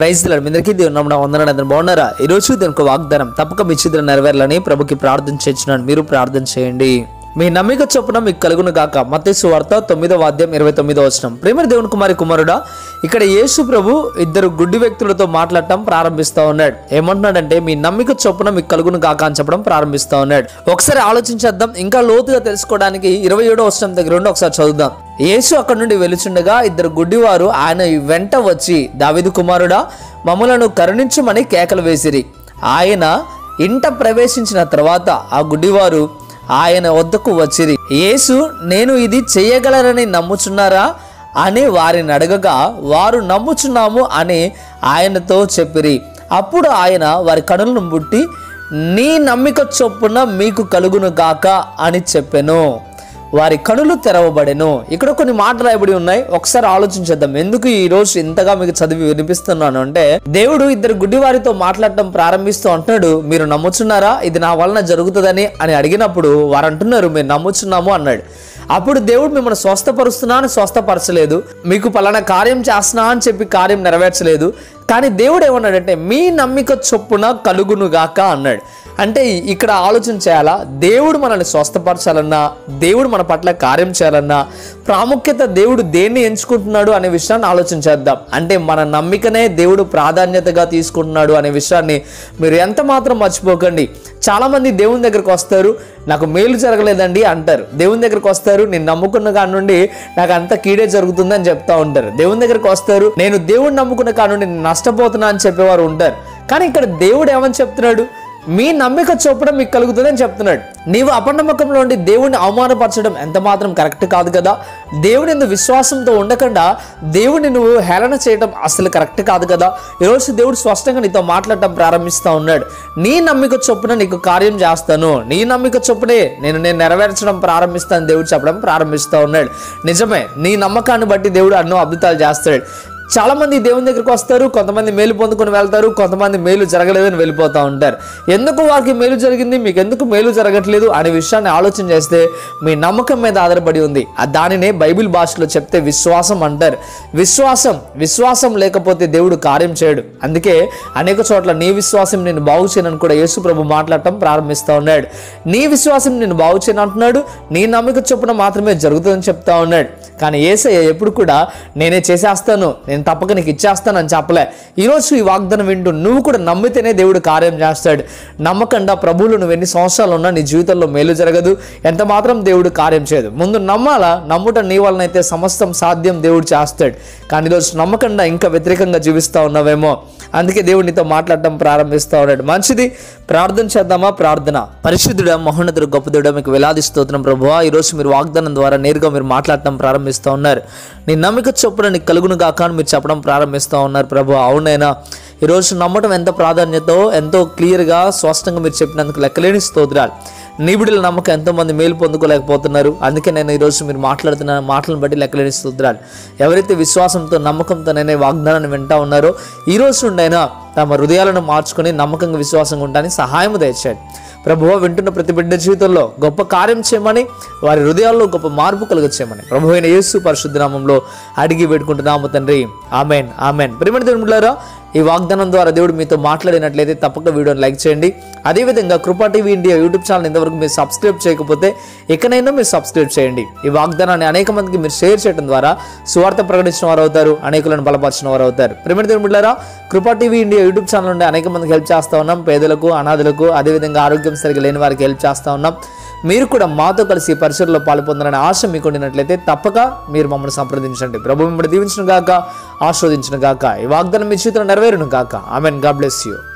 రైతులు మీ అందరికీ దేవుని నమ్మడం వందనాలు అందరూ బాగున్నారా ఈ రోజు దీనికి వాగ్దానం తప్పక మీ చిత్రం నెరవేరాలని ప్రభుకి ప్రార్థన చేస్తున్నాను మీరు ప్రార్థన చేయండి మీ నమ్మిక చొప్పున మీకు కలుగును గాక మత్తయి వార్త తొమ్మిదో వాద్యం ఇరవై తొమ్మిదో వచనం ప్రేమ దేవుని కుమారి కుమారుడా ఇక్కడ యేసు ప్రభు ఇద్దరు గుడ్డి వ్యక్తులతో మాట్లాడటం ప్రారంభిస్తా ఉన్నాడు ఏమంటున్నాడంటే మీ నమ్మిక చొప్పున మీకు కలుగును గాక అని చెప్పడం ప్రారంభిస్తా ఉన్నాడు ఒకసారి ఆలోచించేద్దాం ఇంకా లోతుగా తెలుసుకోవడానికి ఇరవై ఏడో వచనం దగ్గర ఉండి ఒకసారి చదువుదాం యేసు అక్కడి నుండి వెలుచుండగా ఇద్దరు గుడ్డివారు ఆయన వెంట వచ్చి దావిదు కుమారుడా మమ్మలను కరుణించమని కేకలు వేసిరి ఆయన ఇంట ప్రవేశించిన తర్వాత ఆ గుడ్డివారు ఆయన వద్దకు వచ్చిరి యేసు నేను ఇది చేయగలరని నమ్ముచున్నారా అని వారిని అడగగా వారు నమ్ముచున్నాము అని ఆయనతో చెప్పిరి అప్పుడు ఆయన వారి కనులను ముట్టి నీ నమ్మిక చొప్పున మీకు కలుగును గాక అని చెప్పెను వారి కనులు తెరవబడెను ఇక్కడ కొన్ని మాటలు రాయబడి ఉన్నాయి ఒకసారి ఆలోచించేద్దాం ఎందుకు ఈ రోజు ఇంతగా మీకు చదివి వినిపిస్తున్నాను అంటే దేవుడు ఇద్దరు గుడ్డివారితో మాట్లాడటం ప్రారంభిస్తూ అంటున్నాడు మీరు నమ్ముచున్నారా ఇది నా వలన జరుగుతుందని అని అడిగినప్పుడు వారు అంటున్నారు మేము నమ్ముచున్నాము అన్నాడు అప్పుడు దేవుడు మిమ్మల్ని స్వస్థపరుస్తున్నా అని స్వస్థపరచలేదు మీకు పలానా కార్యం చేస్తున్నా అని చెప్పి కార్యం నెరవేర్చలేదు కానీ దేవుడు ఏమన్నాడంటే మీ నమ్మిక చొప్పున కలుగునుగాక అన్నాడు అంటే ఇక్కడ ఆలోచన చేయాలా దేవుడు మనల్ని స్వస్థపరచాలన్నా దేవుడు మన పట్ల కార్యం చేయాలన్నా ప్రాముఖ్యత దేవుడు దేన్ని ఎంచుకుంటున్నాడు అనే విషయాన్ని ఆలోచన చేద్దాం అంటే మన నమ్మికనే దేవుడు ప్రాధాన్యతగా తీసుకుంటున్నాడు అనే విషయాన్ని మీరు ఎంత మాత్రం మర్చిపోకండి చాలామంది దేవుని దగ్గరకు వస్తారు నాకు మేలు జరగలేదండి అంటారు దేవుని దగ్గరకు వస్తారు నేను నమ్ముకున్న కాడి నుండి నాకు అంత కీడే జరుగుతుందని చెప్తా ఉంటారు దేవుని దగ్గరకు వస్తారు నేను దేవుడిని నమ్ముకున్న కాడి నుండి నేను నష్టపోతున్నా అని చెప్పేవారు ఉంటారు కానీ ఇక్కడ దేవుడు ఏమని చెప్తున్నాడు మీ నమ్మిక చొప్పున మీకు కలుగుతుందని చెప్తున్నాడు నీవు అపనమ్మకంలో ఉండి దేవుడిని అవమానపరచడం ఎంత మాత్రం కరెక్ట్ కాదు కదా దేవుని ఎందు విశ్వాసంతో ఉండకుండా దేవుడిని నువ్వు హేళన చేయడం అసలు కరెక్ట్ కాదు కదా ఈరోజు దేవుడు స్పష్టంగా నీతో మాట్లాడటం ప్రారంభిస్తూ ఉన్నాడు నీ నమ్మిక చొప్పున నీకు కార్యం చేస్తాను నీ నమ్మిక చొప్పునే నేను నేను నెరవేర్చడం ప్రారంభిస్తాను దేవుడు చెప్పడం ప్రారంభిస్తూ ఉన్నాడు నిజమే నీ నమ్మకాన్ని బట్టి దేవుడు ఎన్నో అద్భుతాలు చేస్తాడు చాలా మంది దేవుని దగ్గరికి వస్తారు కొంతమంది మేలు పొందుకొని వెళ్తారు కొంతమంది మేలు జరగలేదని వెళ్ళిపోతూ ఉంటారు ఎందుకు వారికి మేలు జరిగింది మీకు ఎందుకు మేలు జరగట్లేదు అనే విషయాన్ని ఆలోచన చేస్తే మీ నమ్మకం మీద ఆధారపడి ఉంది ఆ దానినే బైబిల్ భాషలో చెప్తే విశ్వాసం అంటారు విశ్వాసం విశ్వాసం లేకపోతే దేవుడు కార్యం చేయడు అందుకే అనేక చోట్ల నీ విశ్వాసం నేను బాగు చేయనని కూడా యేసు ప్రభు మాట్లాడటం ప్రారంభిస్తూ ఉన్నాడు నీ విశ్వాసం నేను బాగు చేయను అంటున్నాడు నీ నమ్మిక చొప్పున మాత్రమే జరుగుతుందని చెప్తా ఉన్నాడు కానీ ఏసయ్య ఎప్పుడు కూడా నేనే చేసేస్తాను నేను తప్పక నీకు ఇచ్చేస్తాను అని చెప్పలే ఈరోజు ఈ వాగ్దానం వింటూ నువ్వు కూడా నమ్మితేనే దేవుడు కార్యం చేస్తాడు నమ్మకుండా ప్రభువులు నువ్వు ఎన్ని సంవత్సరాలు ఉన్నా నీ జీవితంలో మేలు జరగదు ఎంత మాత్రం దేవుడు కార్యం చేయదు ముందు నమ్మాలా నమ్ముట నీ వలనైతే సమస్తం సాధ్యం దేవుడు చేస్తాడు కానీ ఈరోజు నమ్మకుండా ఇంకా వ్యతిరేకంగా జీవిస్తూ ఉన్నావేమో అందుకే దేవుడు నీతో మాట్లాడడం ప్రారంభిస్తూ ఉన్నాడు మంచిది ప్రార్థన చేద్దామా ప్రార్థన పరిశుద్ధుడ మహోన్నతుడు గొప్పదుడ మీకు వేలాది స్తోత్రం ప్రభువా ఈరోజు మీరు వాగ్దానం ద్వారా నేరుగా మీరు మాట్లాడటం ప్రారంభిస్తూ ఉన్నారు నీ నమ్మిక చొప్పున నీకు కలుగును కాక అని మీరు చెప్పడం ప్రారంభిస్తూ ఉన్నారు ప్రభు అవునైనా ఈరోజు నమ్మటం ఎంత ప్రాధాన్యతో ఎంతో క్లియర్గా స్పష్టంగా మీరు చెప్పినందుకు లెక్కలేని స్తోత్రాలు నిబిడుల నమ్మకం ఎంతోమంది మేలు పొందుకోలేకపోతున్నారు అందుకే నేను ఈరోజు మీరు మాట్లాడుతున్న మాటలను బట్టి లెక్కలేని స్తోత్రాలు ఎవరైతే విశ్వాసంతో నమ్మకంతో నేను వాగ్దానాన్ని వింటా ఉన్నారో ఈ రోజు నుండైనా తమ హృదయాలను మార్చుకొని నమ్మకంగా విశ్వాసంగా ఉండడానికి సహాయం దయచేయండి ప్రభువ వింటున్న ప్రతి బిడ్డ జీవితంలో గొప్ప కార్యం చేయమని వారి హృదయాల్లో గొప్ప మార్పు కలుగచ్చేయమని ప్రభు అయిన యేసు పరిశుద్ధ నామంలో అడిగి పెట్టుకుంటున్నాము తండ్రి ఆమెన్ ఆమెన్ ప్రియమైన దేవుడులారా ఈ వాగ్దానం ద్వారా దేవుడు మీతో మాట్లాడినట్లయితే తప్పక వీడియోని లైక్ చేయండి అదేవిధంగా కృపా టీవీ ఇండియా యూట్యూబ్ ఛానల్ ఇంతవరకు మీరు సబ్స్క్రైబ్ చేయకపోతే ఎక్కడైనా మీరు సబ్స్క్రైబ్ చేయండి ఈ వాగ్దానాన్ని అనేక మందికి మీరు షేర్ చేయడం ద్వారా సువార్త ప్రకటించిన వారు అవుతారు అనేకులను బలపరిచిన వారు అవుతారు ప్రియమైన దేవుడులారా కృపా టీవీ ఇండియా యూట్యూబ్ ఛానల్ నుండి అనేక మందికి హెల్ప్ చేస్తూ ఉన్నాం పేదలకు అనాథులకు అదేవిధంగా ఆరోగ్యం సరిగా లేని వారికి హెల్ప్ చేస్తూ ఉన్నాం మీరు కూడా మాతో కలిసి ఈ పరిచయలో పాల్పొందాలని ఆశ మీకు ఉండినట్లయితే తప్పక మీరు మమ్మల్ని సంప్రదించండి ప్రభు మిమ్మల్ని దీవించిన గాక ఆస్వాదించిన గాక ఈ వాగ్దానం మీ జీవితంలో నెరవేరును గాక ఆమెన్ గాడ్ బ్లెస్ యూ